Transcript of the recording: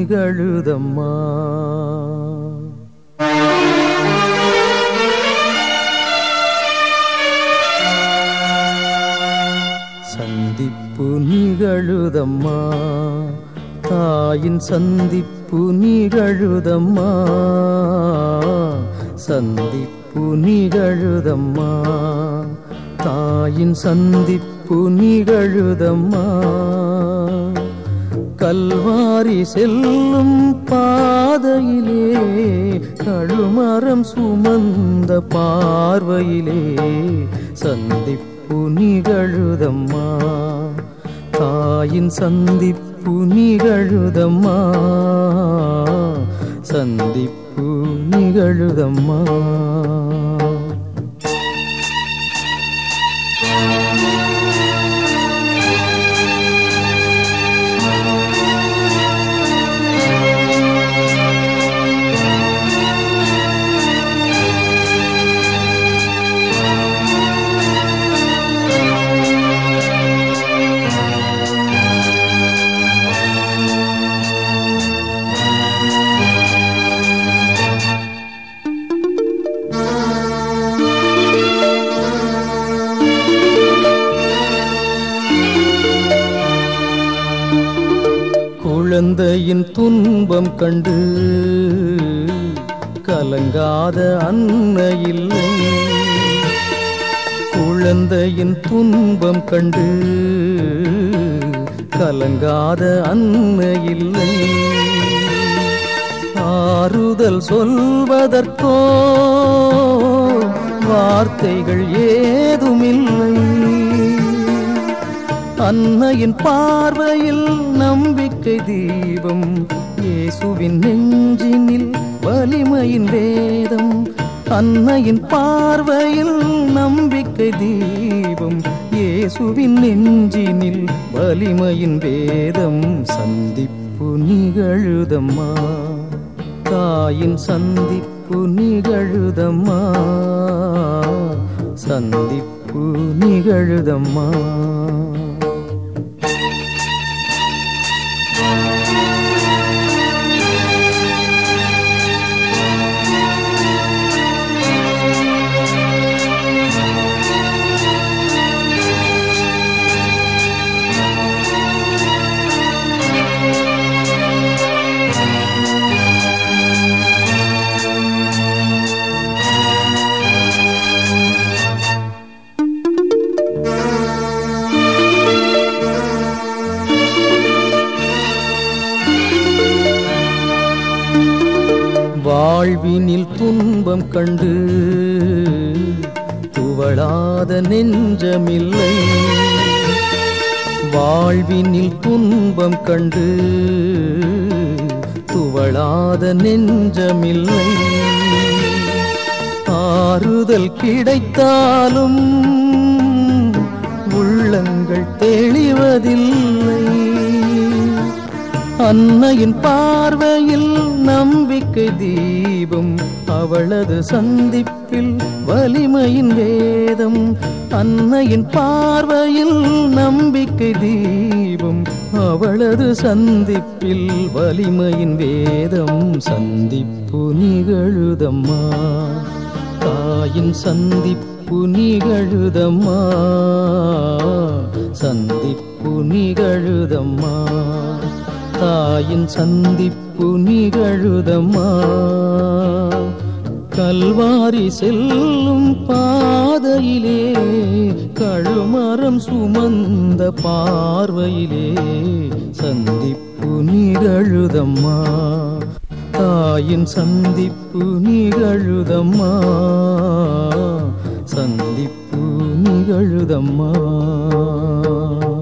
நிகழுதம்மா சந்திப்பு நிகழுதம்மா தாயின் சந்திப்பு நிகழுதம்மா சந்திப்பு நிகழுதம்மா தாயின் சந்திப்பு நிகழுதம்மா கல்வாரி செல்லும் பாதையிலே கழுமரம் சுமந்த பார்வையிலே சந்திப்பு நிகழுதம்மா தாயின் சந்திப்பு நிகழுதம்மா சந்திப்பு நிகழுதம்மா குழந்தையின் துன்பம் கண்டு கலங்காத அன்னை இல்லை குழந்தையின் துன்பம் கண்டு கலங்காத அன்னை இல்லை ஆறுதல் சொல்வதற்கோ வார்த்தைகள் ஏதுமில்லை அன்னையின் பார்வையில் நம்பிக்கை தீபம் இயேசுவின் நெஞ்சினில் வலிமையின் வேதம் அன்னையின் பார்வையில் நம்பிக்கை தீபம் இயேசுவின் நெஞ்சினில் வலிமையின் வேதம் சந்திப்பு நிகழுதம்மா தாயின் சந்திப்பு நிகழுதம்மா சந்திப்பு நிகழுதம்மா வாழ்வினில் துன்பம் கண்டு துவளாத நெஞ்சமில்லை வாழ்வினில் துன்பம் கண்டு துவளாத நெஞ்சமில்லை ஆறுதல் கிடைத்தாலும் உள்ளங்கள் தெளிவதில்லை அன்னையின் பார்வையில் நம்பிக்கை தீபம் அவளது சந்திப்பில் வலிமையின் வேதம் அன்னையின் பார்வையில் நம்பிக்கை தீபம் அவளது சந்திப்பில் வலிமையின் வேதம் சந்திப்பு நிகழுதம்மா தாயின் சந்திப்பு நிகழுதம்மா சந்திப்பு நிகழுதம்மா தாயின் சந்திப்பு நிகழுதம்மா கல்வாரி செல்லும் பாதையிலே கழுமரம் சுமந்த பார்வையிலே சந்திப்பு நிகழுதம்மா தாயின் சந்திப்பு நிகழுதம்மா சந்திப்பு நிகழுதம்மா